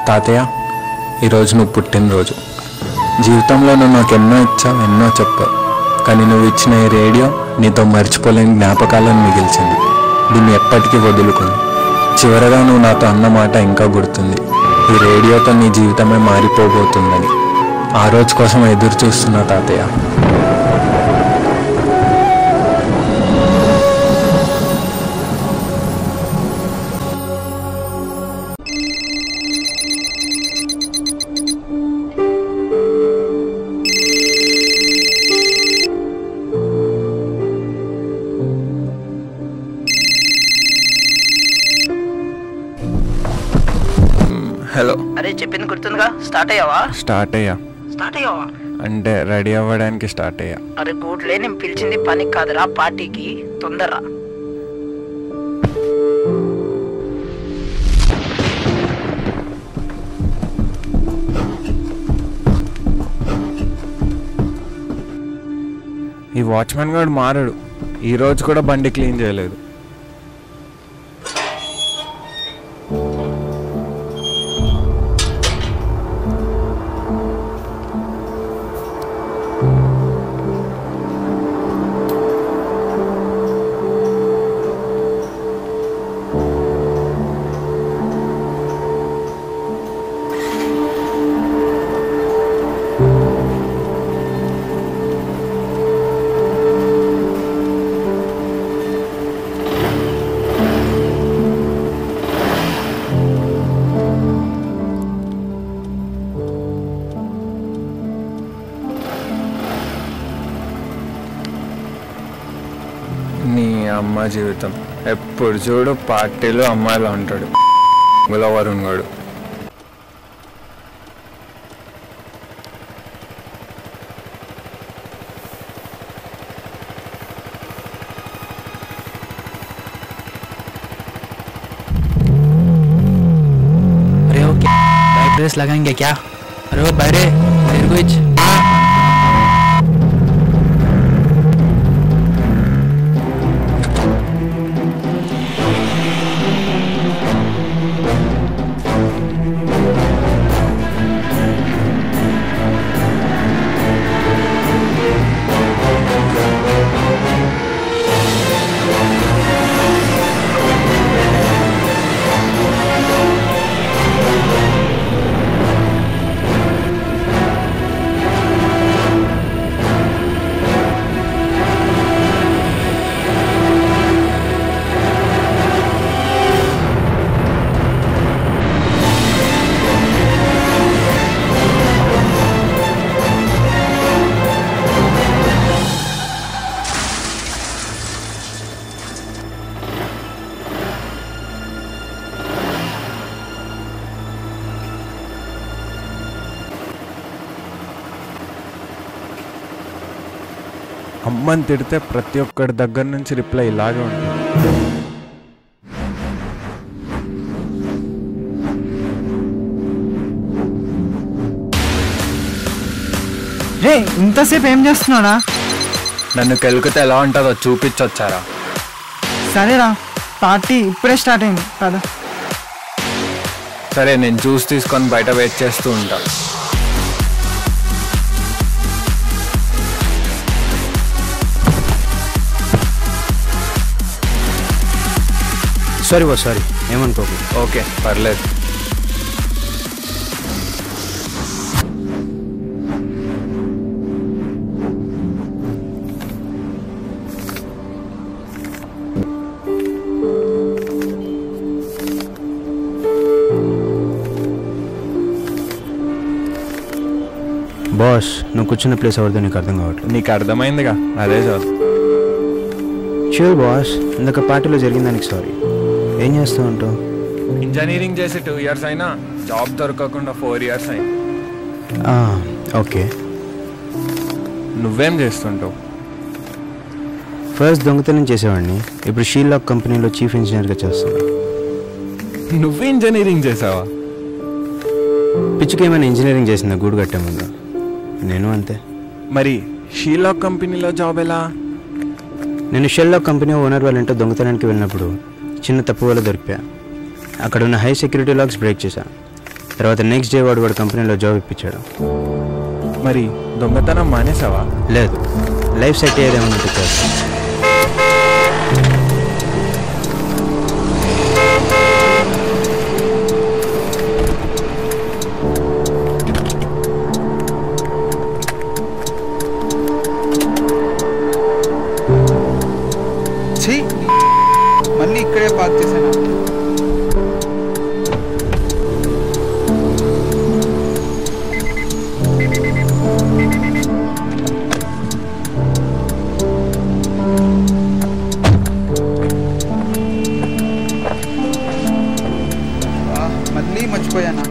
తాతయ్య ఈరోజు నువ్వు పుట్టినరోజు జీవితంలో నువ్వు నాకు ఎన్నో ఇచ్చావు ఎన్నో చెప్పావు కానీ నువ్వు ఇచ్చిన ఈ రేడియో నీతో మర్చిపోలేని జ్ఞాపకాలను మిగిల్చింది దీన్ని ఎప్పటికీ వదులుకుంది చివరగా నువ్వు నాతో అన్న మాట ఇంకా గుర్తుంది ఈ రేడియోతో నీ జీవితమే మారిపోబోతుందని ఆ రోజు కోసం ఎదురు చూస్తున్నా తాతయ్య హలో అరే చెప్పింది గుర్తుందిగా స్టార్ట్ అయ్యావా స్టార్ట్ అయ్యా స్టార్ట్ అయ్యావా అంటే రెడీ అవ్వడానికి స్టార్ట్ అయ్యా అరే గూడ్లే నేను పిలిచింది పనికి కాదురా పార్టీకి తొందరరా ఈ వాచ్మెన్ గారు మారడు ఈ రోజు కూడా బండి క్లీన్ చేయలేదు నీ అమ్మ జీవితం ఎప్పుడు చూడు పార్టీలో అమ్మాయిలా ఉంటాడు గులవరుణ్ గాడు अरे वो क्या बैक ड्रेस लगाएंगे क्या अरे वो बहरे मेरे को कुछ అమ్మని తిడితే ప్రతి ఒక్కడి దగ్గర నుంచి రిప్లై ఇలాగే ఉంటుంది రే ఇంతసేపు ఏం చేస్తున్నాడా నన్ను కెలికితే ఎలా ఉంటుందో చూపించొచ్చారా సరేరా పార్టీ ఇప్పుడే స్టార్ట్ అయింది కదా సరే నేను జ్యూస్ తీసుకొని బయట వెయిట్ చేస్తూ ఉంటా సారీ బా సారీ ఏమనుకోకు ఓకే పర్లేదు బాస్ నువ్వు కూర్చున్న ప్లేస్ ఎవరిదో నీకు అర్థం కావట్లేదు నీకు అర్థమైందిగా అదే చాలు షూర్ బాస్ ఇందాక పార్టీలో జరిగిన దానికి సారీ ఏం చేస్తూ ఉంటావు ఇంజనీరింగ్ చేసి టూ ఇయర్స్ అయినా జాబ్ దొరకకుండా ఫోర్ ఇయర్స్ అయింది ఆ, ఓకే నువ్వేం చేస్తుంటావు ఫస్ట్ దొంగతనం చేసేవాడిని ఇప్పుడు షీలాక్ కంపెనీలో చీఫ్ ఇంజనీర్గా చేస్తున్నా నువ్వు ఇంజనీరింగ్ చేసావా పిచ్చుకి ఏమైనా ఇంజనీరింగ్ చేసిందా గూడు కట్టే ముందు నేను అంతే మరి షీలాక్ కంపెనీలో జాబ్ ఎలా నేను షెల్లాక్ కంపెనీ ఓనర్ వాళ్ళ ఇంట్లో దొంగతనానికి వెళ్ళినప్పుడు చిన్న తప్పు వల్ల దొరికా అక్కడ ఉన్న హై సెక్యూరిటీ లాక్స్ బ్రేక్ చేశా తర్వాత నెక్స్ట్ డే వాడు వాడు కంపెనీలో జాబ్ ఇప్పించాడు మరి దొంగతనం మానేసావా లేదు లైఫ్ సెట్ అయ్యేదేమో చేస్తాను ఛీ మళ్ళీ ఇక్కడే పార్క్ చేశాను ఆ, మళ్ళీ మర్చిపోయానా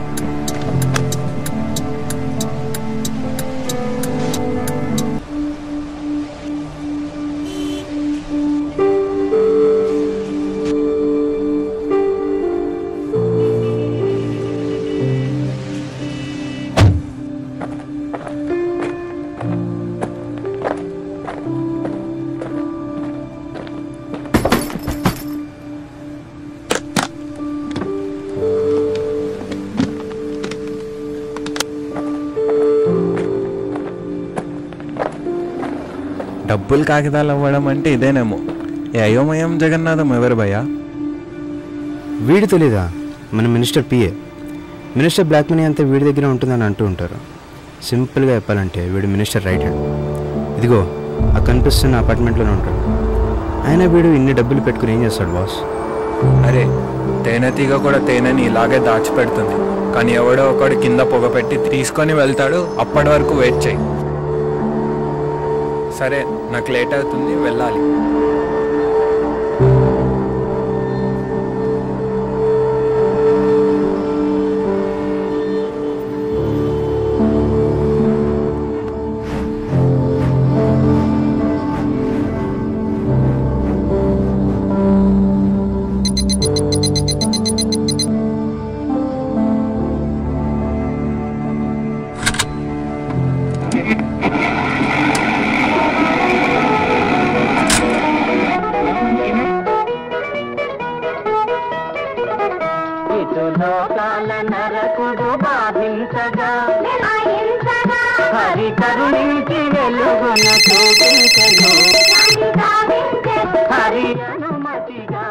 డబ్బులు కాగితాలు అవ్వడం అంటే ఇదేనేమో ఏ అయోమయం జగన్నాథం ఎవరు భయ్యా వీడు తెలీదా మన minister PA minister black money అంతా వీడి దగ్గర ఉంటుందని అంటూ ఉంటారు సింపుల్గా చెప్పాలంటే వీడు మినిస్టర్ రైట్ హ్యాండ్ ఇదిగో ఆ కనిపిస్తున్న అపార్ట్మెంట్లోనే ఉంటాడు అయినా వీడు ఇన్ని డబ్బులు పెట్టుకుని ఏం చేస్తాడు బాస్ అరే తేనె తీగ కూడా తేనెని ఇలాగే దాచిపెడుతుంది కానీ ఎవడో ఒకడు కింద పొగ పెట్టి తీసుకొని వెళ్తాడు అప్పటి వరకు వెయిట్ చేయి సరే నాకు లేట్ అవుతుంది వెళ్ళాలి ఇటు లోకాల నరకుడు బాధించగా హరి కరుణించి వెలుగును చూపించను హరి అనుమతిగా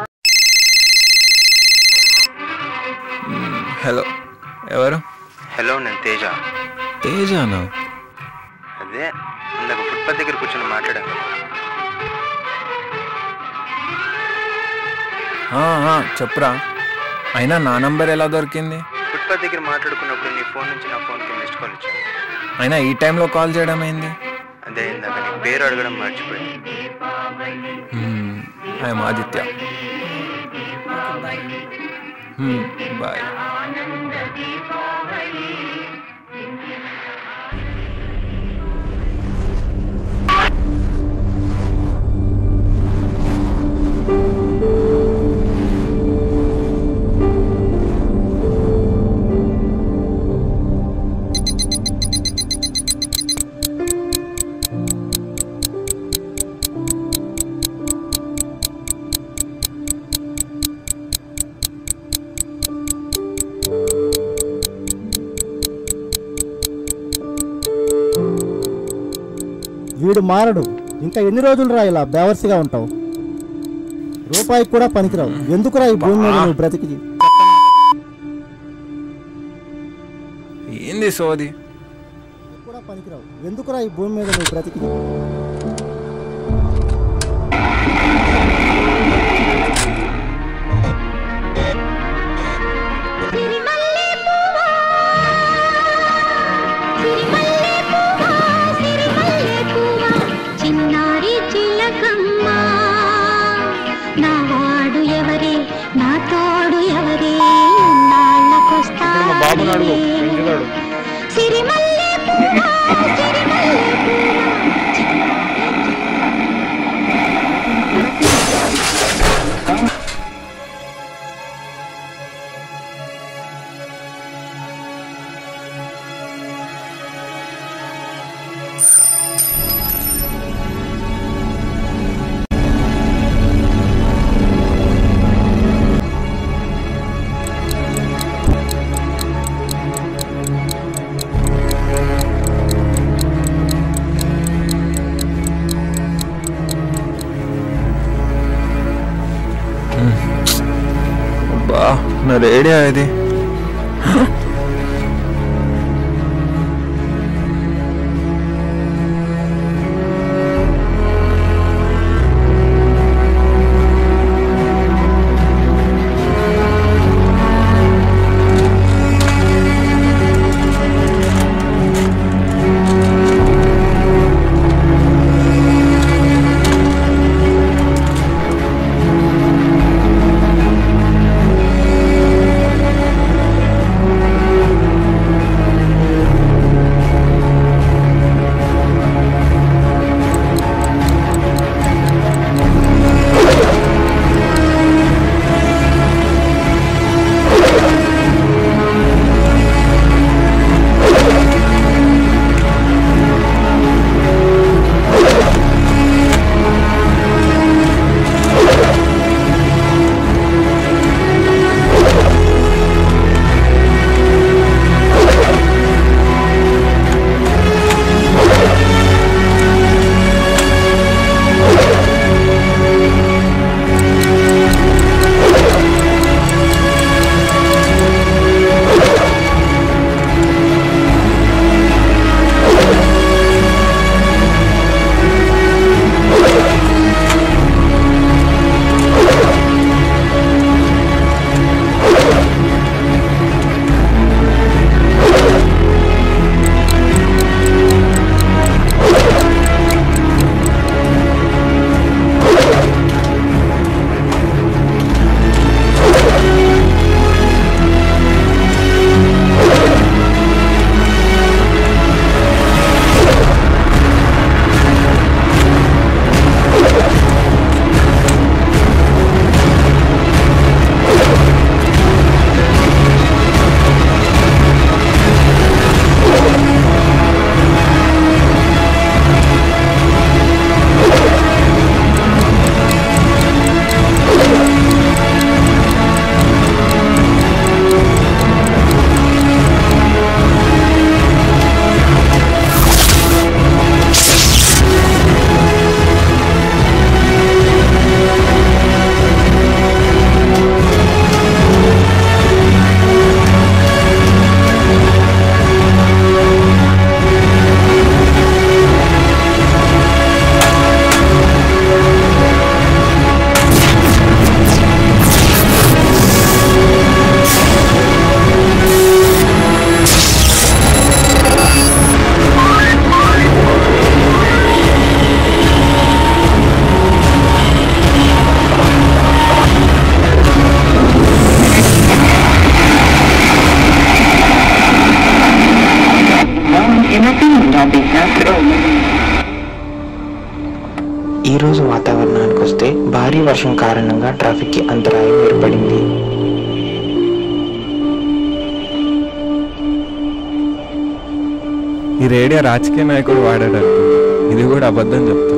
హలో ఎవరు హలో నేను తేజ తేజానా అదే ఇందాక ఫుట్పాత్ దగ్గర కూర్చొని మాట్లాడాను ఆ, ఆ, చెప్పురా అయినా నా నంబర్ ఎలా దొరికింది ఫుట్పాత్ దగ్గర మాట్లాడుకున్నప్పుడు నీ ఫోన్ నుంచి నా ఫోన్కి మిస్డ్ కాల్ ఇచ్చాను అయినా ఈ టైంలో కాల్ చేయడం ఏంది అదే ఇందాక నీ పేరు అడగడం మర్చిపోయింది ఐఎమ్ ఆదిత్య బాయ్ వీడు మారడు ఇంకా ఎన్ని రోజులు రా ఇలా బేవర్సిగా ఉంటావు రూపాయికి కూడా పనికిరావు ఎందుకురా ఈ భూమి మీద నువ్వు బ్రతికి ఏంది సోది కూడా పనికిరావు ఎందుకురా ఈ భూమి మీద నువ్వు బ్రతికి చిన్నారి చిలకమ్మ నా వాడు ఎవరే నా తోడు ఎవరే నాళ్ళకొస్తాడు సిరిమల్లె పువ్వా, సిరిమల్లె పువ్వా. నా రేడియో ఇది ఈ రోజు వాతావరణానికి వస్తే భారీ వర్షం కారణంగా ట్రాఫిక్కి అంతరాయం ఏర్పడింది ఈ రేడియో రాజకీయ నాయకుడు వాడాడు ఇది కూడా అబద్ధం చెప్తాను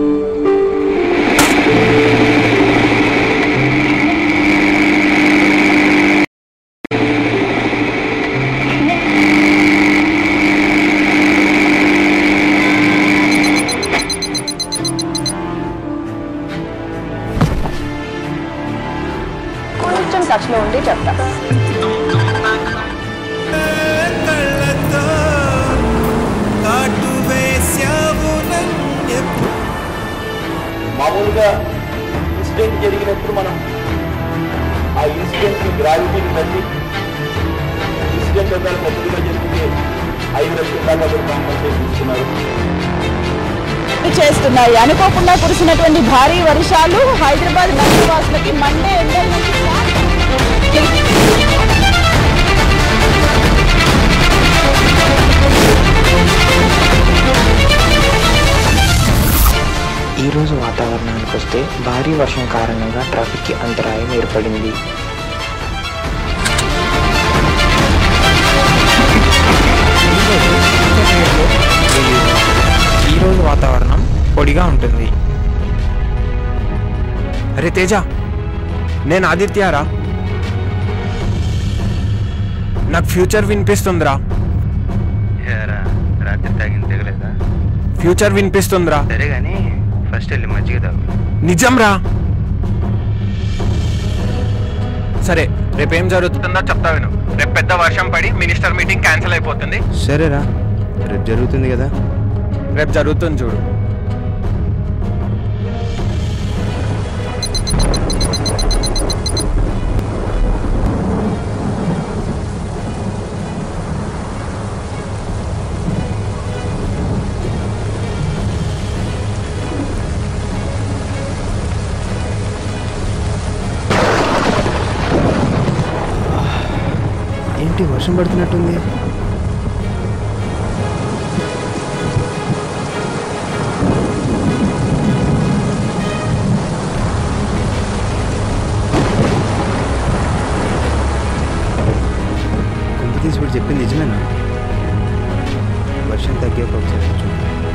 కొంచెం టచ్ లో ఉండి చెప్తా మామూలుగా ఇన్సిడెంట్ జరిగినప్పుడు మనం ఆ ఇన్సిడెంట్ గ్రావిటీని బట్టి ఇన్సిడెంట్ ఒకవేళ పెద్దదిగా జరిగితే ఐదు లక్షల దాకా మీరు కాంపన్సేషన్ ఇస్తున్నారు చేస్తున్నాయి అనుకోకుండా కురిసినటువంటి భారీ వర్షాలు హైదరాబాద్ నగరవాసులకి మండే ఎండల నుంచి ఈ రోజు వాతావరణానికి వస్తే భారీ వర్షం కారణంగా ట్రాఫిక్కి అంతరాయం ఏర్పడింది ఈరోజు వాతావరణం పొడిగా ఉంటుంది అరే తేజ నేను ఆదిత్యారా నాకు ఫ్యూచర్ వినిపిస్తుందిరా రాత్రి తాగింది తెగలేదా ఫ్యూచర్ వినిపిస్తుందిరా సరే కానీ ఫస్ట్ వెళ్ళి మజ్జిగ తాగు నిజం రా సరే రేపు ఏం జరుగుతుందో చెప్తా విను రేపు పెద్ద వర్షం పడి మినిస్టర్ మీటింగ్ క్యాన్సిల్ అయిపోతుంది సరేరా రేపు జరుగుతుంది కదా రేపు జరుగుతుంది చూడు ఏంటి వర్షం పడుతున్నట్టుంది కొంప తీసి ఇప్పుడు చెప్పింది నిజమేనా వర్షం తగ్గాక ఒకసారి చూడు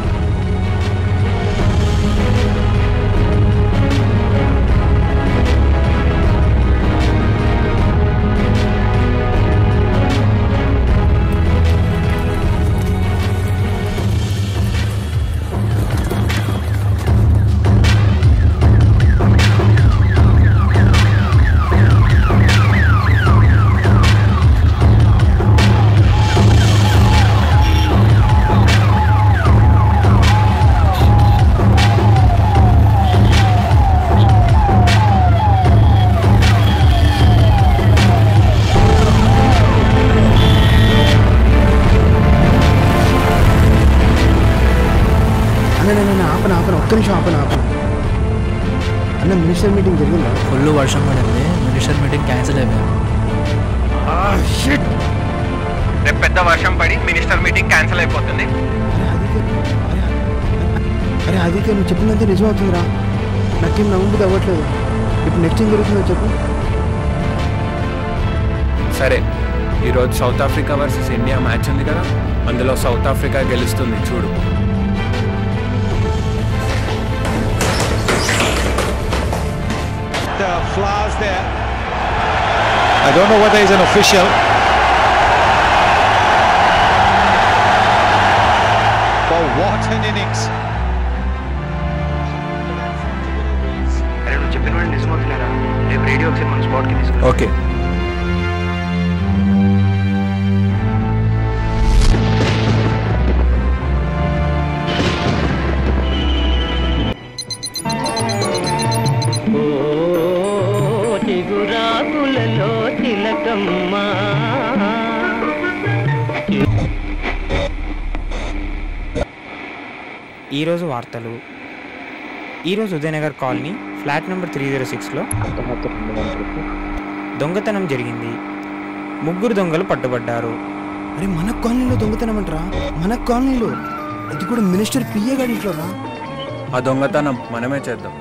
అన్న నేను ఆపన ఆపన ఒక్క నిమిషం ఆపన ఆపన అన్న మినిస్టర్ మీటింగ్ జరిగిందా ఫుల్ వర్షం పడింది మినిస్టర్ మీటింగ్ క్యాన్సిల్ అయిపోయింది రేపు పెద్ద వర్షం పడి మినిస్టర్ మీటింగ్ క్యాన్సిల్ అయిపోతుంది అరే అదికే నువ్వు చెప్పినంత నిజమవుతుందిరా నాకేం నమ్ముబుద్ధి అవ్వట్లేదు ఇప్పుడు నెక్స్ట్ ఏం జరుగుతుందో చెప్పు సరే ఈరోజు South Africa versus India match ఉంది కదా అందులో సౌత్ ఆఫ్రికా గెలుస్తుంది చూడు The flowers there. I don't know whether he's an official. But what an innings. అరే నువ్వు చెప్పిన వాడు నిజమవుతున్నారా రేపు రేడియో ఒకసారి మన స్పాట్కి తీసుకురా ఓకే ఓ చిగురాకులలో తిలకమ్మ ఈరోజు వార్తలు ఈరోజు Udayanagar colony flat number three zero సిక్స్లో అర్ధరాత్రి రెండు గంటలకు దొంగతనం జరిగింది ముగ్గురు దొంగలు పట్టుబడ్డారు అరే మన కాలనీలో దొంగతనం అంటరా మన కాలనీలో అది కూడా మినిస్టర్ పిఏ గారి ఇంట్లో రా ఆ దొంగతనం మనమే చేద్దాం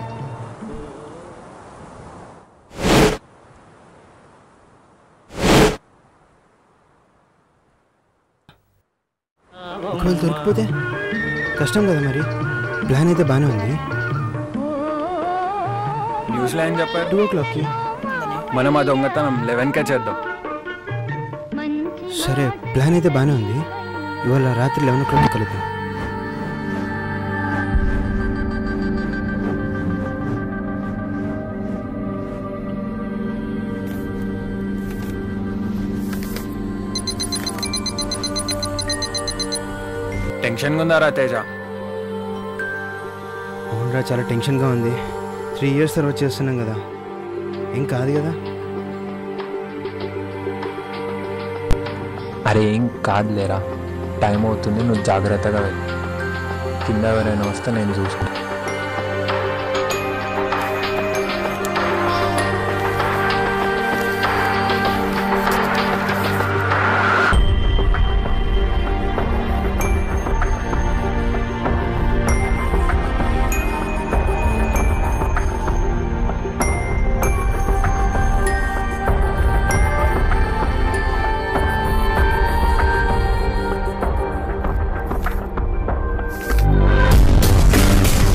ఒకవేళ దొరికిపోతే కష్టం కదా మరి ప్లాన్ అయితే బాగానే ఉంది న్యూస్లో ఏం చెప్పారు టూ ఓ క్లాక్కి మనం ఆ దొంగతనం లెవెన్కే చేద్దాం సరే ప్లాన్ అయితే బాగానే ఉంది ఇవాళ రాత్రి లెవెన్ ఓ క్లాక్ కలుద్దాం టెన్షన్గా ఉందారా తేజ అవునరా చాలా టెన్షన్గా ఉంది త్రీ ఇయర్స్ తర్వాత చేస్తున్నాం కదా ఏం కాదు కదా అరే ఏం కాదులేరా టైం అవుతుంది నువ్వు జాగ్రత్తగా వెళ్ళు కింద ఎవరైనా వస్తే నేను చూసుకుంటా ఆ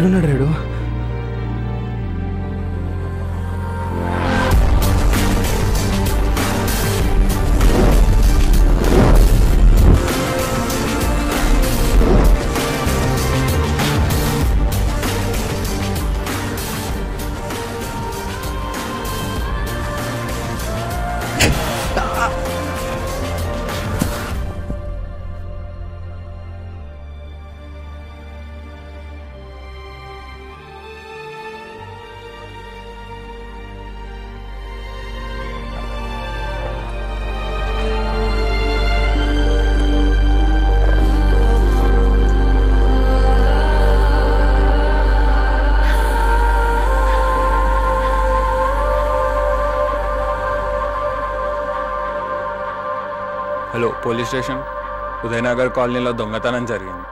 ఎక్కడున్నాడు రేడు హలో పోలీస్ స్టేషన్ ఉదయనగర్ కాలనీలో దొంగతనం జరిగింది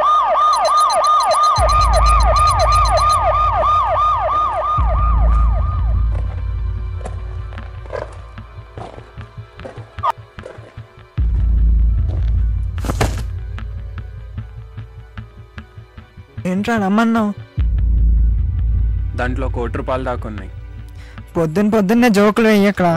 ఏంట్రా రమ్మన్నావు దాంట్లో కోటి రూపాయలు దాకా ఉన్నాయి పొద్దున్న పొద్దున్నే జోకులు వెయ్యక్కడ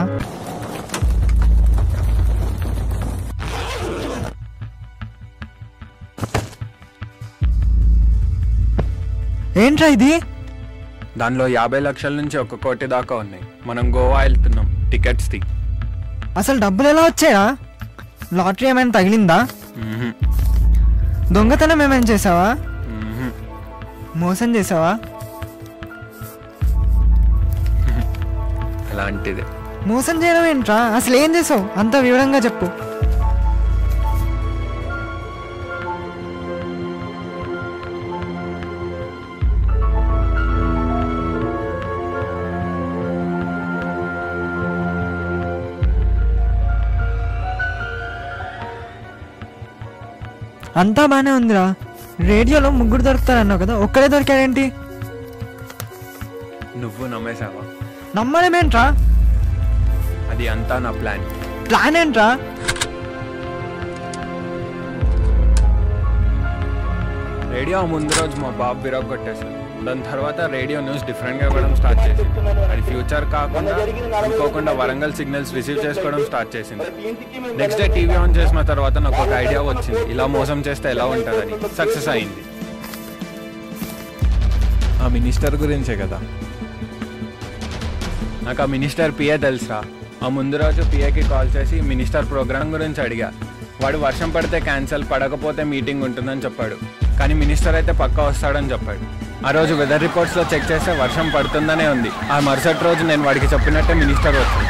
ఏంట్రా ఇది దానిలో యాభై లక్షల నుంచి ఒక కోటి దాకా ఉన్నాయి మనం గోవా వెళ్తున్నాం టికెట్స్ ది అసలు డబ్బులు ఎలా వచ్చాయా లాటరీ ఏమైనా తగిలిందా మ్మ్హ్. దొంగతనం ఏమైనా చేసావా మ్మ్హ్. మోసం చేసావా అలాంటిదే మోసం చేయడం ఏంట్రా అసలు ఏం చేసావు అంత వివరంగా చెప్పు అంతా బానే ఉందిరా రేడియోలో ముగ్గురు దొరుకుతారన్నావు కదా ఒక్కడే దొరికాడేంటి నువ్వు నమ్మేశావా నమ్మడం ఏంట్రా అది అంతా నా ప్లాన్ ప్లాన్ ఏంట్రా రేడియో ముందు రోజు మా బాబు విరాగ్ కొట్టేశాడు దాని తర్వాత రేడియో న్యూస్ డిఫరెంట్ గా ఇవ్వడం స్టార్ట్ చేసింది అది ఫ్యూచర్ కాకుండా అనుకోకుండా వరంగల్ సిగ్నల్స్ రిసీవ్ చేసుకోవడం స్టార్ట్ చేసింది నెక్స్ట్ డే టీవీ ఆన్ చేసిన తర్వాత నాకు ఒక ఐడియా వచ్చింది ఇలా మోసం చేస్తే ఎలా ఉంటుందని సక్సెస్ అయింది ఆ మినిస్టర్ గురించే కదా నాకు ఆ మినిస్టర్ పిఏ తెలుసా ఆ ముందు రోజు పిఏకి కాల్ చేసి మినిస్టర్ ప్రోగ్రామ్ గురించి అడిగా వాడు వర్షం పడితే క్యాన్సిల్ పడకపోతే మీటింగ్ ఉంటుందని చెప్పాడు కానీ మినిస్టర్ అయితే పక్కా వస్తాడని చెప్పాడు ఆ రోజు వెదర్ రిపోర్ట్స్లో చెక్ చేస్తే వర్షం పడుతుందనే ఉంది ఆ మరుసటి రోజు నేను వాడికి చెప్పినట్టే మినిస్టర్ వచ్చింది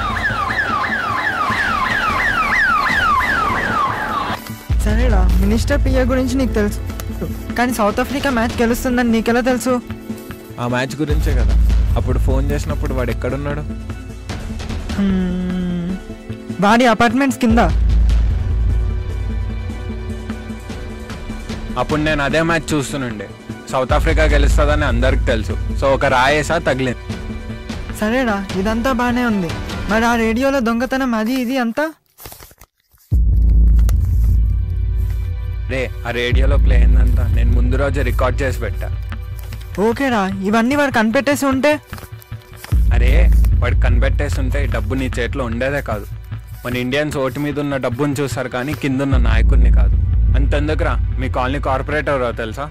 సరేరా మినిస్టర్ పిఏ గురించి నీకు తెలుసు కానీ సౌత్ ఆఫ్రికా మ్యాచ్ గెలుస్తుందని నీకెలా తెలుసు ఆ మ్యాచ్ గురించే కదా అప్పుడు ఫోన్ చేసినప్పుడు వాడు ఎక్కడున్నాడు హ్మ్. వాడి అపార్ట్మెంట్స్ కింద అప్పుడు నేను అదే మ్యాచ్ చూస్తుండే సౌత్ ఆఫ్రికా గెలుస్తుందని అందరికి తెలుసు సో ఒక రాయేసా తగిలింది సరేరా ఇదంతా బానే ఉంది మరి ఆ రేడియోలో దొంగతనం అది ఇది అంతా రే ఆ రేడియోలో ప్లే అయిందంతా నేను ముందు రోజు రికార్డ్ చేసి పెట్టా ఓకేరా ఇవన్నీ వాడు కనిపెట్టేసి ఉంటే అరే వాడు కనిపెట్టేస్తుంటే ఈ డబ్బు నీ చేతిలో ఉండేదే కాదు మన ఇండియన్స్ ఓటు మీద ఉన్న డబ్బుని చూస్తారు కానీ కింద ఉన్న నాయకుడిని కాదు అంతెందుకురా మీ కాలనీ కార్పొరేటర్ ఎవరో తెలుసా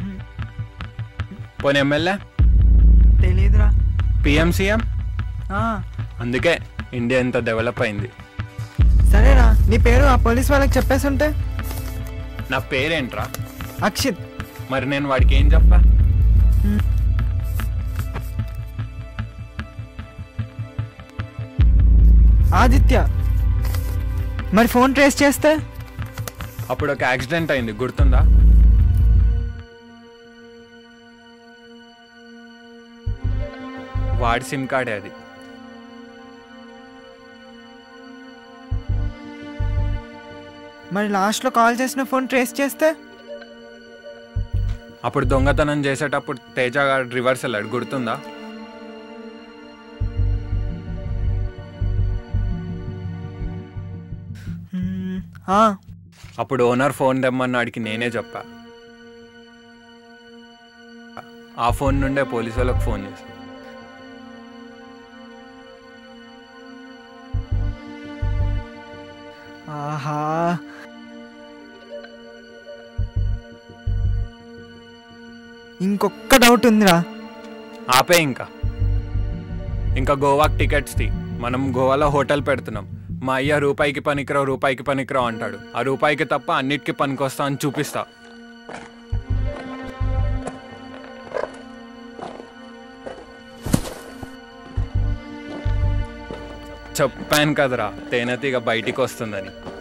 పోనీ ఎమ్మెల్యే తెలీదురా పిఎం సీఎం ఆ, అందుకే ఇండియా ఇంత డెవలప్ అయింది సరేరా నీ పేరు ఆ పోలీస్ వాళ్ళకి చెప్పేసి ఉంటే నా పేరేంట్రా అక్షిత్ మరి నేను వాడికి ఏం చెప్పా ఆదిత్య మరి ఫోన్ ట్రేస్ చేస్తే అప్పుడు ఒక యాక్సిడెంట్ అయింది గుర్తుందా వాడి సిమ్ కార్డే అది మరి లాస్ట్లో కాల్ చేసిన ఫోన్ ట్రేస్ చేస్తే అప్పుడు దొంగతనం చేసేటప్పుడు తేజ గారు రివర్స్ వెళ్ళాడు గుర్తుందా మ్మ్, ఆ, అప్పుడు ఓనర్ ఫోన్ తెమ్మన్నాడికి నేనే చెప్పా ఆ ఫోన్ నుండే పోలీసు వాళ్ళకి ఫోన్ చేశాను ఆహా ఇంకొక్క డౌట్ ఉందిరా ఆపే ఇంకా ఇంకా గోవాకి టికెట్స్ తీ మనం గోవాలో హోటల్ పెడుతున్నాం మా అయ్య రూపాయికి పనికిరావు రూపాయికి పనికిరావు అంటాడు ఆ రూపాయికి తప్ప అన్నిటికీ పనికొస్తా అని చూపిస్తా చెప్పాను కదరా తేనెతీగ బయటికి వస్తుందని